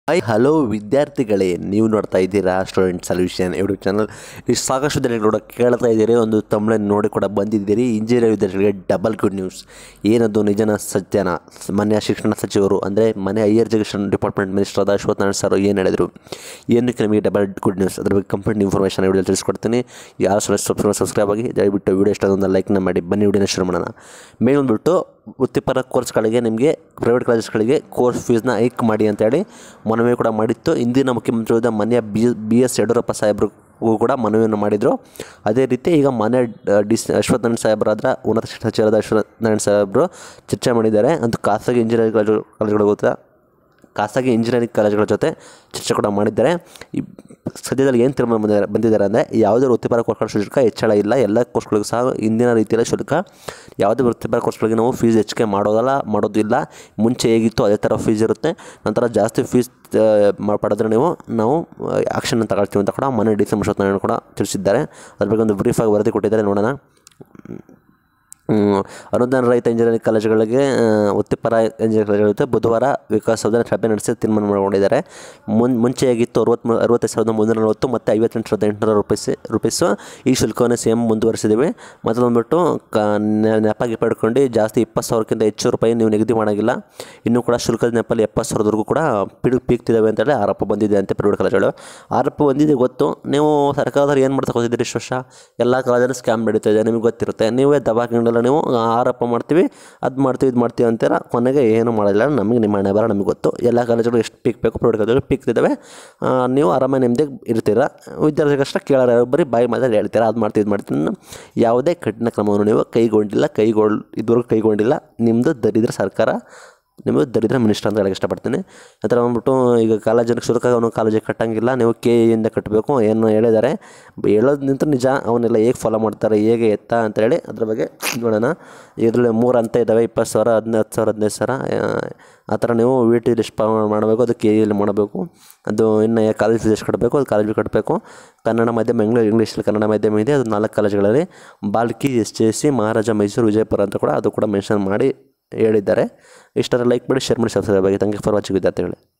hi hello ವಿದ್ಯಾರ್ಥಿಗಳೇ ನೀವು ನೋಡ್ತಾ ಇದ್ದೀರಾ ಸ್ಟೂಡೆಂಟ್ ಸೊಲ್ಯೂಷನ್ ಯೂಟ್ಯೂಬ್ ಚಾನಲ್ ಇಷ್ಟು ಸಾಕಷ್ಟು ವಿದ್ಯಾರ್ಥಿಗಳು ಕೇಳ್ತಾ ಇದ್ದೀರಿ ಒಂದು ತಮಿಳನ್ನು ನೋಡಿ ಕೂಡ ಬಂದಿದ್ದೀರಿ ಇಂಜಿನಿಯರ್ ವಿದ್ಯಾರ್ಥಿಗಳಿಗೆ ಡಬಲ್ ಗುಡ್ ನ್ಯೂಸ್ ಏನದು ನಿಜನ ಸತ್ಯನ ಮನೆಯ ಶಿಕ್ಷಣ ಸಚಿವರು ಅಂದರೆ ಮನೆ ಹೈಯರ್ ಎಜುಕೇಷನ್ ಡಿಪಾರ್ಟ್ಮೆಂಟ್ ಮಿನಿಸ್ಟರ್ ಆದ ಅಶ್ವಥ್ ನಾರಾಯಣ ಸರ್ ಏನು ಹೇಳಿದರು ಏನಕ್ಕೆ ನಮಗೆ ಡಬಲ್ ಗುಡ್ ನ್ಯೂಸ್ ಅದ್ರ ಬಗ್ಗೆ ಕಂಪ್ಲೀಟ್ ಇನ್ಫಾರ್ಮೇಷನ್ ವಿಡಿಯೋ ತಿಳಿಸ್ಕೊಡ್ತೀನಿ ಯಾರು ಸಬ್ಸ್ಕ್ರೈಬ್ ಸಬ್ಸ್ಕ್ರೈಬ್ ಆಗಿ ದಯವಿಟ್ಟು ವಿಡಿಯೋ ಇಷ್ಟ ಒಂದು ಲೈಕ್ನ ಮಾಡಿ ಬನ್ನಿ ವಿಡಿಯೋನ ಶುರು ಮಾಡೋಣ ಮೇಲ್ ಬಂದುಬಿಟ್ಟು ವೃತ್ತಿಪರ ಕೋರ್ಸ್ಗಳಿಗೆ ನಿಮಗೆ ಪ್ರೈವೇಟ್ ಕಾಲೇಜಸ್ಗಳಿಗೆ ಕೋರ್ಸ್ ಫೀಸ್ನ ಹೈಕ್ ಮಾಡಿ ಅಂತೇಳಿ ಮನವಿ ಕೂಡ ಮಾಡಿತ್ತು ಇಂದಿನ ಮುಖ್ಯಮಂತ್ರಿಯಾದ ಮನೆಯ ಬಿ ಬಿ ಎಸ್ ಯಡಿಯೂರಪ್ಪ ಸಾಹೇಬ್ರಿಗೂ ಕೂಡ ಮನವಿಯನ್ನು ಮಾಡಿದರು ಅದೇ ರೀತಿ ಈಗ ಮನೆ ಡಿ ಸಿ ಅಶ್ವಥ್ ನಾರಾಯಣ ಸಾಹೇಬರಾದ್ರ ಉನ್ನತ ಶಿಕ್ಷಣ ಸಚಿವರಾದ ಅಶ್ವಥ್ ನಾರಾಯಣ ಸಾಹೇಬರು ಚರ್ಚೆ ಮಾಡಿದ್ದಾರೆ ಅಂತ ಖಾಸಗಿ ಇಂಜಿನಿಯರಿಂಗ್ ಕಾಲೇಜು ಕಾಲೇಜುಗಳು ಗೊತ್ತಾ ಖಾಸಗಿ ಇಂಜಿನಿಯರಿಂಗ್ ಕಾಲೇಜುಗಳ ಜೊತೆ ಚರ್ಚೆ ಕೂಡ ಮಾಡಿದ್ದಾರೆ ಈ ಸದ್ಯದಲ್ಲಿ ಏನು ತೀರ್ಮಾನ ಬಂದಿದ್ದಾರೆ ಬಂದಿದ್ದಾರೆ ಅಂದರೆ ಯಾವುದೇ ವೃತ್ತಿಪರ ಕೋರ್ಸ್ಗಳ ಶುಲ್ಕ ಹೆಚ್ಚಳ ಇಲ್ಲ ಎಲ್ಲ ಕೋರ್ಸ್ಗಳಿಗೂ ಸಹ ಇಂದಿನ ರೀತಿಯಲ್ಲಿ ಶುಲ್ಕ ಯಾವುದೇ ವೃತ್ತಿಪರ ಕೋರ್ಸ್ಗಳಿಗೆ ನಾವು ಫೀಸ್ ಹೆಚ್ಚಿಗೆ ಮಾಡೋದಲ್ಲ ಮಾಡೋದಿಲ್ಲ ಮುಂಚೆ ಹೇಗಿತ್ತು ಅದೇ ಥರ ಫೀಸ್ ಇರುತ್ತೆ ನಂತರ ಜಾಸ್ತಿ ಫೀಸ್ ಪಡೆದ್ರೆ ನೀವು ನಾವು ಆ್ಯಕ್ಷನ್ ತಗೊಳ್ತೀವಿ ಅಂತ ಕೂಡ ಮನೆ ಡಿ ಸಿ ಅಶ್ವತ್ಥನಾರಾಯಣ ಕೂಡ ತಿಳಿಸಿದ್ದಾರೆ ಅದ್ರ ಬಗ್ಗೆ ಒಂದು ಬ್ರೀಫಾಗಿ ವರದಿ ಕೊಟ್ಟಿದ್ದಾರೆ ನೋಡೋಣ ಹ್ಮ್, ಅನುದಾನ ರಹಿತ ಇಂಜಿನಿಯರಿಂಗ್ ಕಾಲೇಜುಗಳಿಗೆ ಆ, ವೃತ್ತಿಪರ ಇಂಜಿನಿಯರಿಂಗ್ ಕಾಲೇಜುಗಳ ಜೊತೆ ಬುಧವಾರ ವಿಕಾಸಸೌಧ ಸಭೆ ನಡೆಸಿ ತೀರ್ಮಾನ ಮಾಡಿಕೊಂಡಿದ್ದಾರೆ ಮುನ್ ಮುಂಚೆ ಆಗಿತ್ತು ಅರವತ್ತ್ ಅರವತ್ತೈದು ಸಾವಿರದ ಮುನ್ನೂರ ನಲವತ್ತು ಮತ್ತು ಐವತ್ತೆಂಟು ಸಾವಿರದ ಎಂಟುನೂರ ರೂಪಾಯಿ ರೂಪಿಸು ಈ ಶುಲ್ಕವನ್ನು ಸೇಮ್ ಮುಂದುವರಿಸಿದ್ದೀವಿ ಮತ್ತು ಬಂದ್ಬಿಟ್ಟು ಕ ನೆ- ನೆಪ ಗಿಪ ಹಿಡ್ಕೊಂಡು ಜಾಸ್ತಿ ಇಪ್ಪತ್ತು ಸಾವಿರಕ್ಕಿಂತ ಹೆಚ್ಚು ರೂಪಾಯಿ ನೀವು ನಿಗದಿ ಮಾಡೋಂಗಿಲ್ಲ ಇನ್ನೂ ಕೂಡ ಶುಲ್ಕದ ನೆಪಲ್ಲಿ ಎಪ್ಪತ್ತು ಸಾವಿರದವರೆಗೂ ಕೂಡ ಪಿಡು ಪೀಕ್ತಿದ್ದಾವೆ ಅಂತೇಳಿ ಆರೋಪ ಬಂದಿದೆ ಅಂತ ಪ್ರೈವೇಟ್ ಕಾಲೇಜುಗಳು ಆರೋಪ ಬಂದಿದೆ ಗೊತ್ತು ನೀವು ಸರ್ಕಾರದವ್ರು ಏನು ಮಾಡ್ತಾ ಹೋಗಿದ್ದೀರಿ ಇಷ್ಟು ವರ್ಷ ಎಲ್ಲ ಕಾಲೇಜಲ್ಲಿ ಸ್ಕ್ಯಾಮ್ ನಡೀತಾ ಇದೆ ನಿಮಗೆ ಗೊತ್ತಿರುತ್ತೆ ನೀವೇ ದಬಾಕೊಂಡಿಲ್ಲ ನೀವು ಆರೋಪ ಮಾಡ್ತೀವಿ ಅದು ಮಾಡ್ತೀವಿ ಇದು ಮಾಡ್ತೀವಿ ಅಂತೀರ ಕೊನೆಗೆ ಏನು ಮಾಡೋದಿಲ್ಲ ನಮಗೆ ನಿಮ್ಮ ಹಣೆ ಬರ ನಮಗೆ ಗೊತ್ತು ಎಲ್ಲ ಕಾಲೇಜುಗಳು ಎಷ್ಟು ಪೀಕ್ ಬೇಕು ಪ್ರೈವೇಟ್ ಕಾಲೇಜುಗಳು ಪೀಕ್ತಿದ್ದಾವೆ ಆ, ನೀವು ಆರಾಮಾಗಿ ನೆಮ್ಮದಿ ಇರ್ತೀರ ವಿದ್ಯಾರ್ಥಿಗಳಷ್ಟ ಕೇಳೋರು ಬರೀ ಬಾಯಿ ಮಾತಲ್ಲಿ ಹೇಳ್ತೀರಾ ಅದು ಮಾಡ್ತೀವಿ ಇದು ಮಾಡ್ತೀನಿ ಅನ್ನೋ ಯಾವುದೇ ಕಠಿಣ ಕ್ರಮವನ್ನು ನೀವು ಕೈಗೊಂಡಿಲ್ಲ ಕೈಗೊಳ್ ಇದುವರೆಗೂ ಕೈಗೊಂಡಿಲ್ಲ ನಿಮ್ಮದು ದರಿದ್ರ ಸರ್ಕಾರ ನಿಮಗೆ ದರಿದ್ರ ಮಿನಿಸ್ಟರ್ ಅಂತ ಹೇಳಕ್ಕೆ ಇಷ್ಟಪಡ್ತೀನಿ ನಂತರ ಬಂದ್ಬಿಟ್ಟು ಈಗ ಕಾಲೇಜಿನ ಶುಲ್ಕ ಅವನು ಕಾಲೇಜಿಗೆ ಕಟ್ಟಂಗಿಲ್ಲ ನೀವು ಕೆ ಇಂದ ಕಟ್ಟಬೇಕು ಏನು ಹೇಳಿದ್ದಾರೆ ಹೇಳೋದು ನಿಂತು ನಿಜ ಅವನ್ನೆಲ್ಲ ಹೇಗೆ ಫಾಲೋ ಮಾಡ್ತಾರೆ ಹೇಗೆ ಎತ್ತ ಅಂತ ಹೇಳಿ ಅದ್ರ ಬಗ್ಗೆ ನೋಡೋಣ ಇದರಲ್ಲಿ ಮೂರು ಹಂತ ಇದ್ದಾವೆ ಇಪ್ಪತ್ತು ಸಾವಿರ ಹದಿನೈದು ಹತ್ತು ಸಾವಿರ ಹದಿನೈದು ಸಾವಿರ ಆ, ಆ ಥರ ನೀವು ವಿ ಟಿ ಲಿಸ್ಟ್ ಮಾಡಬೇಕು ಅದು ಕೆ ಇಲ್ಲಿ ಮಾಡಬೇಕು ಅದು ಇನ್ನು ಕಾಲೇಜ್ ಫೀಸ್ ಎಷ್ಟು ಕಟ್ಟಬೇಕು ಅದು ಕಾಲೇಜ್ ಕಟ್ಟಬೇಕು ಕನ್ನಡ ಮಾಧ್ಯಮ ಇಂಗ್ಲೀಷ್ ಇಂಗ್ಲೀಷಲ್ಲಿ ಕನ್ನಡ ಮಾಧ್ಯಮ ಇದೆ ಅದು ನಾಲ್ಕು ಕಾಲೇಜುಗಳಲ್ಲಿ Balki S J C Maharaja Mysuru Vijayapura ಅಂತ ಕೂಡ ಅದು ಕೂಡ ಮೆನ್ಷನ್ ಮಾಡಿ ಹೇಳಿದ್ದಾರೆ ಇಷ್ಟರ ಲೈಕ್ ಮಾಡಿ ಶೇರ್ ಮಾಡಿ ಸಬ್ಸ್ಕ್ರೈಬ್ ಆಗಿ ಥ್ಯಾಂಕ್ ಯು ಫಾರ್ ವಾಚಿಂಗ್ ವಿದ್ಯಾರ್ಥಿಗಳೇ